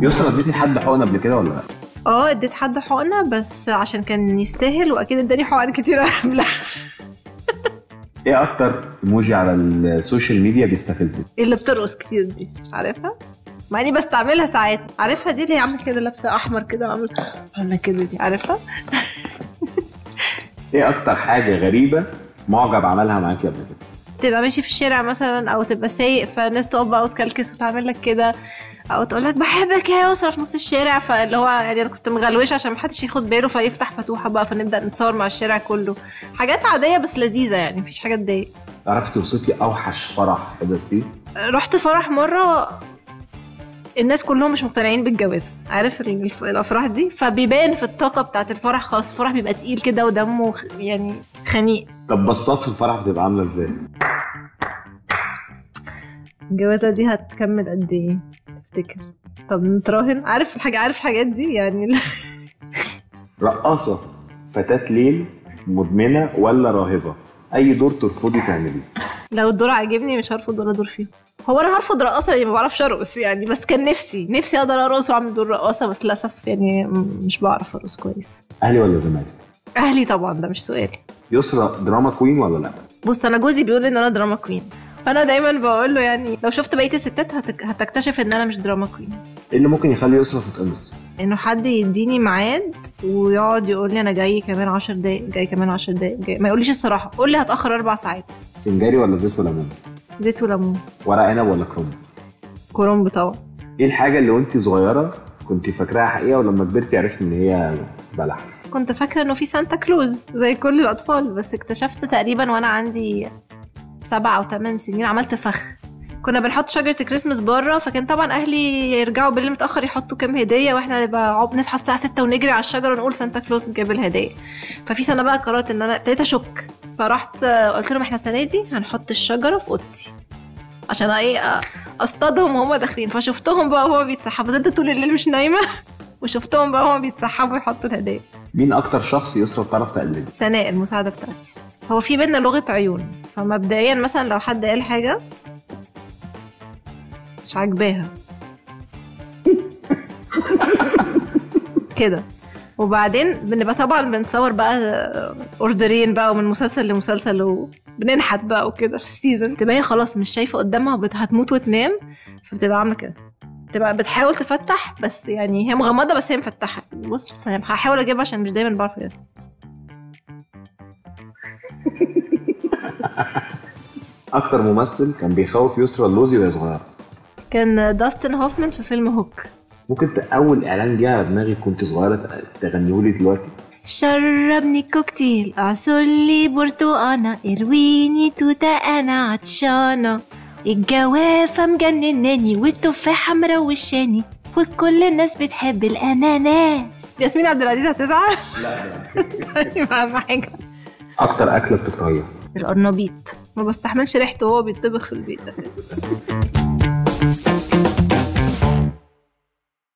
يسرا اديتي حد حقن قبل كده ولا لا؟ اه اديت حد حقنه بس عشان كان يستاهل واكيد اداني حقن كتير قبلها ايه اكتر ايموجي على السوشيال ميديا بيستفزك؟ اللي بترقص كتير دي عارفها مع اني بستعملها ساعات عارفها دي اللي هي عامله كده لابسه احمر كده وعامله عامله كده دي عارفها ايه اكتر حاجه غريبه معجب عملها معاكي قبل كده؟ تبقى ماشي في الشارع مثلا او تبقى سايق فالناس تقف بقى وتكلكس وتعمل لك كده او تقول لك بحبك يا يسرا في نص الشارع فاللي هو يعني انا كنت مغلوشه عشان محدش ياخد باله فيفتح فتوحه بقى فنبدا نتصور مع الشارع كله حاجات عاديه بس لذيذه يعني مفيش حاجه تضايق تعرفي توصفي اوحش فرح حضرتيه؟ رحت فرح مره الناس كلهم مش مقتنعين بالجواز عارف ال- الف- الافراح دي فبيبان في الطاقه بتاعت الفرح خلاص الفرح بيبقى تقيل كده ودمه خ- يعني خنيق طب بصات في الفرح بتبقى عامله ازاي؟ الجوازه دي هتكمل قد ايه تفتكر طب نتراهن عارف الحاجه عارف الحاجات دي يعني رقاصه فتاه ليل مدمنه ولا راهبه؟ اي دور ترفضي تعمليه؟ لو الدور عاجبني مش هرفض ولا دور فيه هو انا هرفض رقاصه لاني ما بعرفش ارقص يعني بس كان نفسي نفسي اقدر ارقص واعمل دور رقاصه بس للاسف يعني م- مش بعرف ارقص كويس اهلي ولا زمالك؟ اهلي طبعا ده مش سؤال يسرا دراما كوين ولا لا؟ بص انا جوزي بيقول ان انا دراما كوين فانا دايما بقول له يعني لو شفت بقيه الستات هتك... هتكتشف ان انا مش دراما كوين ايه اللي ممكن يخلي يسرا تتقمص؟ انه حد يديني ميعاد ويقعد يقول لي انا جاي كمان 10 دقايق جاي كمان 10 دقايق جاي. ما يقوليش الصراحه قول لي هتاخر اربع ساعات سنجاري ولا زيت وليمون؟ زيت وليمون ورق عنب ولا كرنب؟ كرنب طبعا ايه الحاجه اللي وانت صغيره كنت فاكراها حقيقه ولما كبرتي عرفت ان هي بلح؟ كنت فاكره انه في سانتا كلوز زي كل الاطفال بس اكتشفت تقريبا وانا عندي سبع او ثمان سنين عملت فخ كنا بنحط شجره كريسماس بره فكان طبعا اهلي يرجعوا بالليل متاخر يحطوا كام هديه واحنا نبقى عب- نصحى الساعه 6 ونجري على الشجره ونقول سانتا كلوز جاب الهديه ففي سنه بقى قررت ان انا ابتديت اشك فرحت آه، قلت لهم احنا السنه دي هنحط الشجره في اوضتي عشان ايه آه، اصطادهم وهم داخلين فشفتهم بقى وهما بيتسحبوا فضلت طول الليل مش نايمه وشفتهم بقى هما بيتسحبوا يحطوا الهدايا مين اكتر شخص يسرا بتعرف تقلده؟ سناء المساعدة بتاعتي هو في بينا لغة عيون فمبدئيا مثلا لو حد قال حاجة مش عاجباها كده وبعدين بنبقى طبعا بنصور بقى اوردرين بقى ومن مسلسل لمسلسل وبننحت بقى وكده في السيزون تبقى هي خلاص مش شايفه قدامها وبت- هتموت وتنام فبتبقى عامله كده تبقى بتحاول تفتح بس يعني هي مغمضه بس هي مفتحه بص هحاول اجيبها عشان مش دايما بعرف اجيبها اكتر ممثل كان بيخوف يسرا اللوزي وهي صغيره كان داستن هوفمان في فيلم هوك ممكن ت- اول اعلان جه على دماغي كنت صغيره ت- تغنيهولي دلوقتي شربني كوكتيل اعصر لي برتقانة ارويني توتة انا عطشانة الجوافة مجنناني والتفاحة مروشاني وكل الناس بتحب الاناناس ياسمين عبد العزيز هتزعل؟ لا طيب اهم حاجة اكتر اكله بتكرهيها القرنبيط ما بستحملش ريحته وهو بيطبخ في البيت اساسا